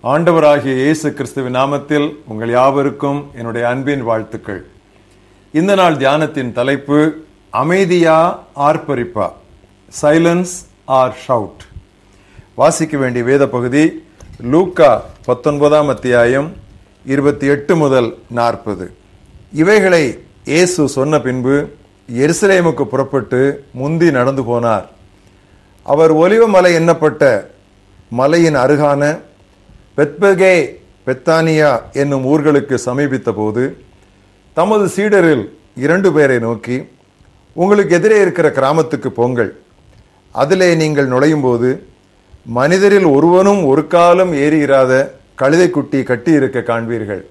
ஆண்டவராகிய இயேசு கிறிஸ்துவின் நாமத்தில் உங்கள் யாவருக்கும் என்னுடைய அன்பின் வாழ்த்துக்கள் இந்த நாள் தியானத்தின் தலைப்பு அமைதியா ஆர்ப்பரிப்பா சைலன்ஸ் ஆர் ஷவுட் வாசிக்க வேண்டிய வேத பகுதி லூக்கா பத்தொன்பதாம் அத்தியாயம் இருபத்தி எட்டு முதல் நாற்பது இவைகளை இயேசு சொன்ன பின்பு எருசலேமுக்கு புறப்பட்டு முந்தி நடந்து போனார் அவர் ஒலிவ மலை எண்ணப்பட்ட மலையின் அருகான பெத்பகே பெத்தானியா என்னும் ஊர்களுக்கு சமீபித்த போது தமது சீடரில் இரண்டு பேரை நோக்கி உங்களுக்கு எதிரே இருக்கிற கிராமத்துக்கு போங்கள் அதிலே நீங்கள் நுழையும் போது மனிதரில் ஒருவனும் ஒரு காலம் ஏறியிராத கழுதைக்குட்டி கட்டி இருக்க காண்பீர்கள்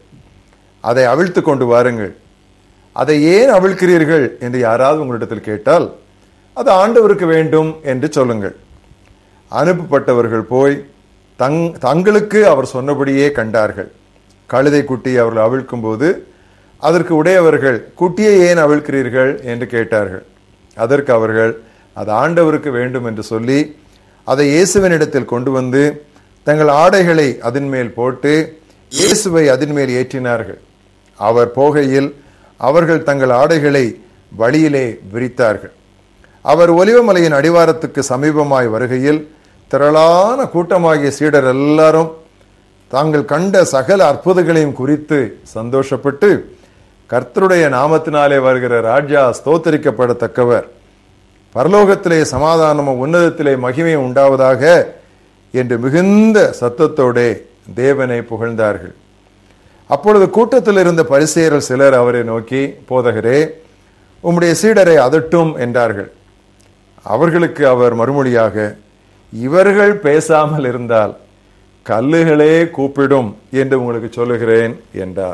அதை அவிழ்த்து கொண்டு வாருங்கள் அதை ஏன் அவிழ்க்கிறீர்கள் என்று யாராவது உங்களிடத்தில் கேட்டால் அது ஆண்டவருக்கு வேண்டும் என்று சொல்லுங்கள் அனுப்பப்பட்டவர்கள் போய் தங் தங்களுக்கு அவர் சொன்னபடியே கண்டார்கள் கழுதை குட்டி அவர்கள் அவிழ்க்கும் போது அதற்கு உடையவர்கள் குட்டியை ஏன் அவிழ்க்கிறீர்கள் என்று கேட்டார்கள் அதற்கு அவர்கள் அது ஆண்டவருக்கு வேண்டும் என்று சொல்லி அதை இயேசுவினிடத்தில் கொண்டு வந்து தங்கள் ஆடைகளை அதன் மேல் போட்டு இயேசுவை அதன் மேல் ஏற்றினார்கள் அவர் போகையில் அவர்கள் தங்கள் ஆடைகளை வழியிலே விரித்தார்கள் அவர் ஒலிவமலையின் அடிவாரத்துக்கு சமீபமாய் வருகையில் திரளான கூட்டமாகிய சீடர் எல்லாரும் தாங்கள் கண்ட சகல அற்புதங்களையும் குறித்து சந்தோஷப்பட்டு கர்த்தருடைய நாமத்தினாலே வருகிற ராஜா ஸ்தோத்தரிக்கப்படத்தக்கவர் பரலோகத்திலே சமாதானமும் உன்னதத்திலே மகிமையும் உண்டாவதாக என்று மிகுந்த சத்தத்தோடே தேவனை புகழ்ந்தார்கள் அப்பொழுது கூட்டத்தில் இருந்த பரிசேயர்கள் சிலர் அவரை நோக்கி போதகரே உம்முடைய சீடரை அதட்டும் என்றார்கள் அவர்களுக்கு அவர் மறுமொழியாக இவர்கள் பேசாமல் இருந்தால் கல்லுகளே கூப்பிடும் என்று உங்களுக்கு சொல்லுகிறேன் என்றார்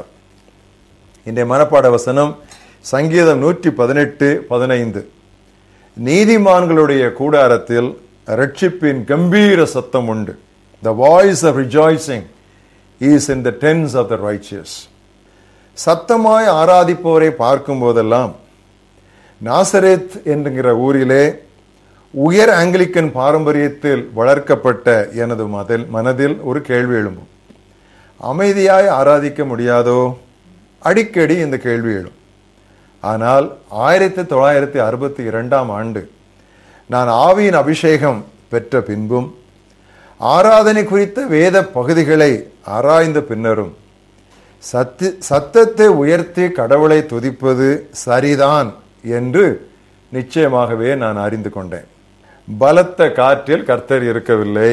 இன்றைய மனப்பாட வசனம் சங்கீதம் நூற்றி பதினெட்டு பதினைந்து நீதிமான்களுடைய கூடாரத்தில் ரட்சிப்பின் கம்பீர சத்தம் உண்டு the voice of rejoicing is in the tents of the righteous சத்தமாய் ஆராதிப்போரை பார்க்கும் போதெல்லாம் நாசரேத் என்கிற ஊரிலே உயர் ஆங்கிலிக்கன் பாரம்பரியத்தில் வளர்க்கப்பட்ட எனது மதில் மனதில் ஒரு கேள்வி எழும்பும் அமைதியாய் ஆராதிக்க முடியாதோ அடிக்கடி இந்த கேள்வி எழும் ஆனால் ஆயிரத்தி தொள்ளாயிரத்தி அறுபத்தி இரண்டாம் ஆண்டு நான் ஆவியின் அபிஷேகம் பெற்ற பின்பும் ஆராதனை குறித்த வேத பகுதிகளை ஆராய்ந்த பின்னரும் சத்தி சத்தத்தை உயர்த்தி கடவுளை துதிப்பது சரிதான் என்று நிச்சயமாகவே நான் அறிந்து கொண்டேன் பலத்த காற்றில் கர்த்தர் இருக்கவில்லை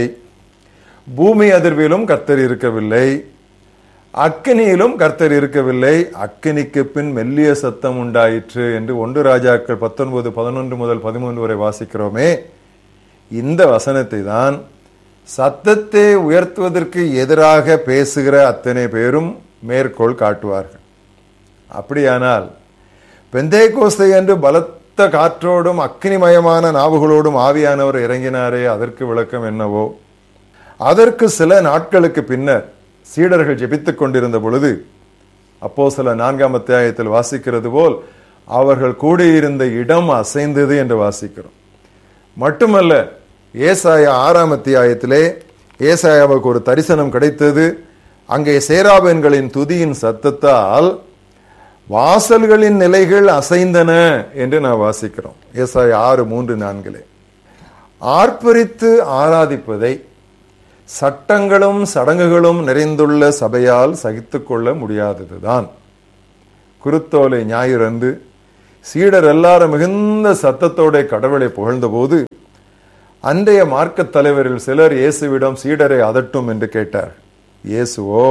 பூமி அதிர்விலும் கர்த்தர் இருக்கவில்லை அக்கினியிலும் கர்த்தர் இருக்கவில்லை அக்கினிக்கு பின் மெல்லிய சத்தம் உண்டாயிற்று என்று ஒன்று ராஜாக்கள் பத்தொன்பது பதினொன்று முதல் பதிமூன்று வரை வாசிக்கிறோமே இந்த வசனத்தை தான் சத்தத்தை உயர்த்துவதற்கு எதிராக பேசுகிற அத்தனை பேரும் மேற்கோள் காட்டுவார்கள் அப்படியானால் பெந்தே கோஸ்தை என்று பலத்த காற்றோடும் அக்னிமயமான நாவுகளோடும் ஆவியானவர் இறங்கினாரே அதற்கு விளக்கம் என்னவோ அதற்கு சில நாட்களுக்கு பின்னர் சீடர்கள் ஜெபித்துக் கொண்டிருந்த பொழுது அப்போ சில நான்காம் அத்தியாயத்தில் வாசிக்கிறது போல் அவர்கள் கூடியிருந்த இடம் அசைந்தது என்று வாசிக்கிறோம் மட்டுமல்ல ஏசாயா ஆறாம் அத்தியாயத்திலே ஏசாயாவுக்கு ஒரு தரிசனம் கிடைத்தது அங்கே சேராபென்களின் துதியின் சத்தத்தால் வாசல்களின் நிலைகள் அசைந்தன என்று நான் வாசிக்கிறோம் ஏசாயா ஆறு மூன்று நான்கிலே ஆர்ப்பரித்து ஆராதிப்பதை சட்டங்களும் சடங்குகளும் நிறைந்துள்ள சபையால் சகித்துக் கொள்ள முடியாததுதான் குருத்தோலை ஞாயிறந்து சீடர் எல்லாரும் மிகுந்த சத்தத்தோட கடவுளை புகழ்ந்தபோது அன்றைய மார்க்க தலைவரில் சிலர் இயேசுவிடம் சீடரை அதட்டும் என்று கேட்டார் இயேசுவோ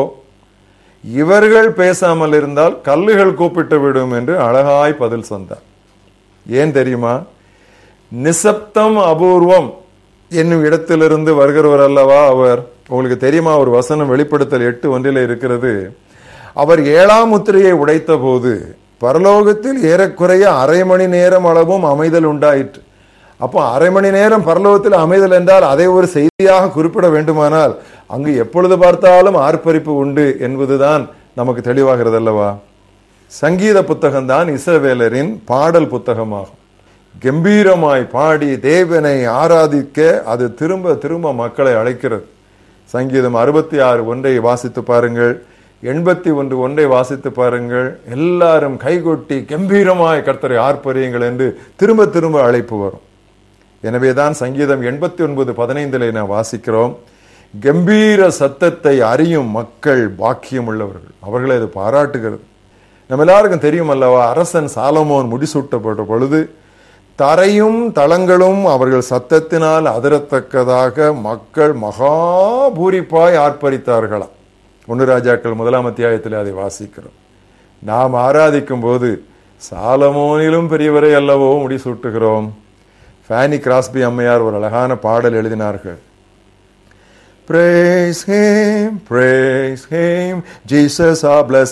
இவர்கள் பேசாமல் இருந்தால் கல்லுகள் கூப்பிட்டு விடும் என்று அழகாய் பதில் சொன்னார் ஏன் தெரியுமா நிசப்தம் அபூர்வம் என்னும் இடத்திலிருந்து வருகிறவர் அல்லவா அவர் உங்களுக்கு தெரியுமா ஒரு வசனம் வெளிப்படுத்தல் எட்டு ஒன்றில் இருக்கிறது அவர் ஏழாம் முத்திரையை உடைத்த போது பரலோகத்தில் ஏறக்குறைய அரை மணி நேரம் அளவும் அமைதல் உண்டாயிற்று அப்போ அரை மணி நேரம் பரலோகத்தில் அமைதல் என்றால் அதை ஒரு செய்தியாக குறிப்பிட வேண்டுமானால் அங்கு எப்பொழுது பார்த்தாலும் ஆர்ப்பரிப்பு உண்டு என்பதுதான் நமக்கு தெளிவாகிறது அல்லவா சங்கீத புத்தகம் தான் இசவேலரின் பாடல் புத்தகமாகும் கம்பீரமாய் பாடி தேவனை ஆராதிக்க அது திரும்ப திரும்ப மக்களை அழைக்கிறது சங்கீதம் அறுபத்தி ஆறு ஒன்றை வாசித்து பாருங்கள் எண்பத்தி ஒன்று ஒன்றை வாசித்து பாருங்கள் எல்லாரும் கைகொட்டி கம்பீரமாய் கர்த்தரை ஆர்ப்பரியுங்கள் என்று திரும்ப திரும்ப அழைப்பு வரும் எனவேதான் சங்கீதம் எண்பத்தி ஒன்பது பதினைந்தில் நான் வாசிக்கிறோம் கம்பீர சத்தத்தை அறியும் மக்கள் பாக்கியம் உள்ளவர்கள் அவர்களை அது பாராட்டுகிறது நம்ம எல்லாருக்கும் தெரியும் அல்லவா அரசன் சாலமோன் முடிசூட்டப்பட்ட பொழுது தரையும் தளங்களும் அவர்கள் சத்தத்தினால் அதிரத்தக்கதாக மக்கள் மகாபூரிப்பாய் ஆர்ப்பரித்தார்களாம் ஒன்று ராஜாக்கள் முதலாம் அத்தியாயத்தில் அதை வாசிக்கிறோம் நாம் ஆராதிக்கும் போது சாலமோனிலும் பெரியவரை அல்லவோ முடிசூட்டுகிறோம் ஃபேனி கிராஸ்பி அம்மையார் ஒரு அழகான பாடல் எழுதினார்கள் Praise Him, praise Him, Jesus our blessed